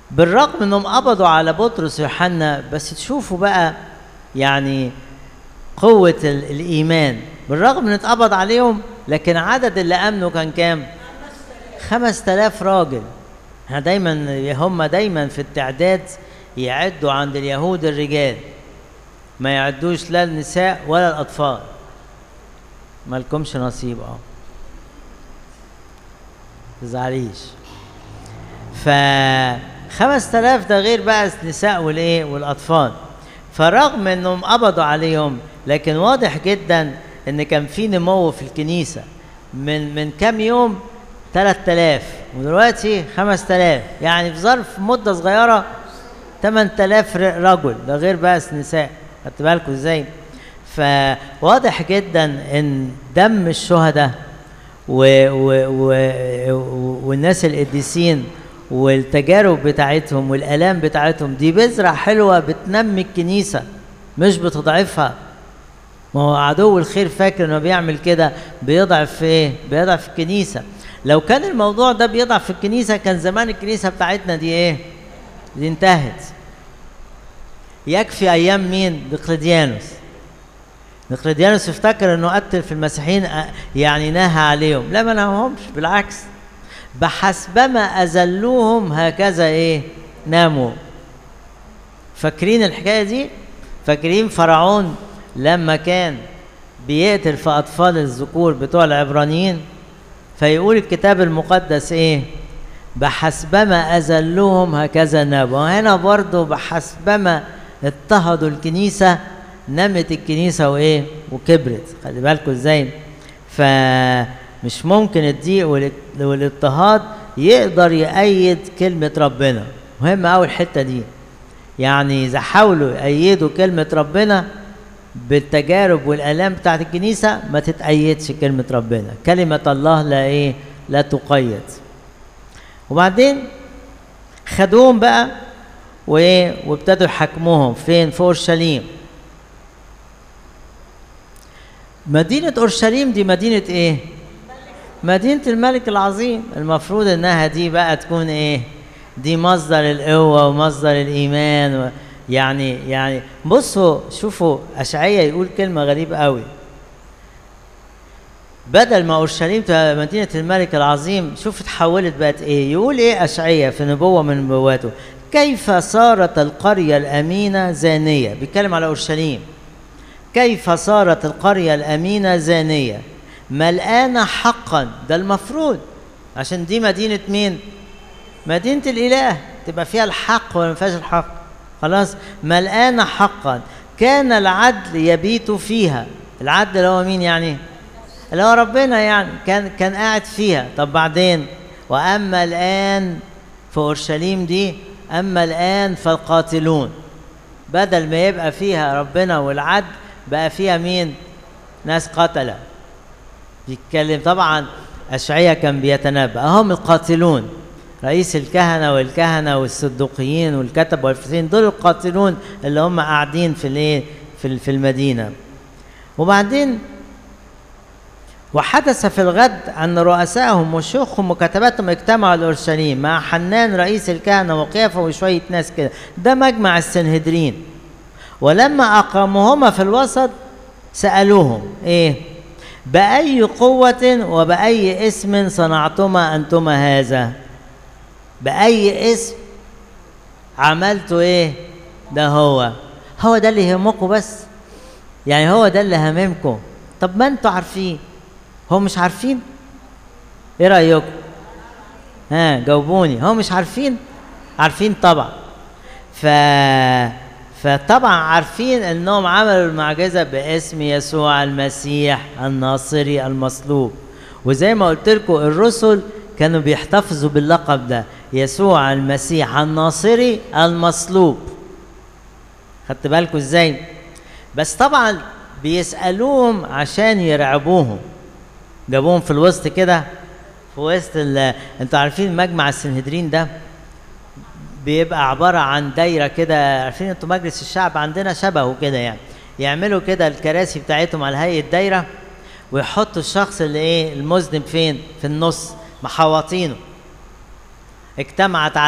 بالرغم انهم قبضوا على بطرس ويوحنا بس تشوفوا بقى يعني قوة ال- الإيمان بالرغم ان اتقبض عليهم لكن عدد اللي آمنوا كان كام؟ خمس تلاف راجل احنا دايما هم دايما في التعداد يعدوا عند اليهود الرجال ما يعدوش لا النساء ولا الأطفال مالكمش نصيب اه تزعليش ف 5000 ده غير بقى النساء والايه والاطفال فرغم انهم قبضوا عليهم لكن واضح جدا ان كان في نمو في الكنيسه من من كام يوم 3000 ودلوقتي 5000 يعني في ظرف مده صغيره 8000 ر- رجل ده غير بقى النساء خدت بالكم ازاي فواضح جدا ان دم الشهداء و و و والناس القديسين والتجارب بتاعتهم والالام بتاعتهم دي بذره حلوه بتنمي الكنيسه مش بتضعفها ما هو عدو الخير فاكر انه بيعمل كده بيضعف في ايه؟ بيضعف الكنيسه لو كان الموضوع ده بيضعف في الكنيسه كان زمان الكنيسه بتاعتنا دي ايه؟ دي انتهت يكفي ايام مين؟ دقلديانوس دقلديانوس افتكر انه قتل في المسيحيين أ- يعني نهى عليهم لا ما نهاهمش بالعكس بحسبما اذلوهم هكذا ايه ناموا فاكرين الحكايه دي فاكرين فرعون لما كان بيقتل في اطفال الذكور بتوع العبرانيين فيقول الكتاب المقدس ايه بحسبما اذلوهم هكذا ناموا وهنا برضو بحسبما اضطهدوا الكنيسه نمت الكنيسه وايه وكبرت خلي بالكم ازاي فمش ممكن الضيق والاض- والاضطهاد يقدر يأيد كلمة ربنا مهم أوي الحتة دي يعني إذا حاولوا يأيدوا كلمة ربنا بالتجارب والآلام بتاعت الكنيسة ما تتأيدش كلمة ربنا كلمة الله لا إيه لا تقيد وبعدين خدوهم بقى وايه وابتدوا يحاكموهم فين في اورشليم مدينة اورشليم دي مدينة ايه؟ مدينة الملك العظيم المفروض انها دي بقى تكون ايه؟ دي مصدر القوة ومصدر الايمان و يعني يعني بصوا شوفوا اشعياء يقول كلمة غريبة قوي بدل ما اورشليم تبقى مدينة الملك العظيم شوف اتحولت بقت ايه؟ يقول ايه اشعياء في نبوة من نبواته؟ كيف صارت القرية الأمينة زانية؟ بيتكلم على أورشليم كيف صارت القرية الأمينة زانية ملآنة حقا ده المفروض عشان دي مدينة مين مدينة الإله تبقى فيها الحق ولا ما فيهاش الحق خلاص ملآنة حقا كان العدل يبيت فيها العدل اللي هو مين يعني اللي هو ربنا يعني كان كان قاعد فيها طب بعدين وأما الآن في أورشليم دي أما الآن فالقاتلون بدل ما يبقى فيها ربنا والعدل بقى فيها مين ناس قتلة بيتكلم طبعا أشعية كان بيتنبأ هم القاتلون رئيس الكهنة والكهنة والصدوقيين والكتب والفريسيين دول القاتلون اللي هم قاعدين في الايه في في المدينة وبعدين وحدث في الغد أن رؤسائهم وشيوخهم وكتباتهم اجتمعوا لأورشليم مع حنان رئيس الكهنة وقيافة وشوية ناس كده ده مجمع السنهدرين ولما أقاموهما في الوسط سألوهم إيه بأي قوة وبأي اسم صنعتما أنتما هذا بأي اسم عملتوا إيه ده هو هو ده اللي يهمكم بس يعني هو ده اللي هممكم طب ما انتوا عارفين هو مش عارفين ايه رايكم ها جاوبوني هو مش عارفين عارفين طبعا ف فطبعا عارفين انهم عملوا المعجزه باسم يسوع المسيح الناصري المصلوب وزي ما قلت لكم الرسل كانوا بيحتفظوا باللقب ده يسوع المسيح الناصري المصلوب خدت بالكم ازاي بس طبعا بيسالوهم عشان يرعبوهم جابوهم في الوسط كده في وسط ال- انتوا عارفين مجمع السنهدرين ده بيبقى عبارة عن دايرة كده عارفين انتوا مجلس الشعب عندنا شبهه كده يعني يعملوا كده الكراسي بتاعتهم على هيئة دايرة ويحطوا الشخص اللي ايه المذنب فين في النص محوطينه اجتمعت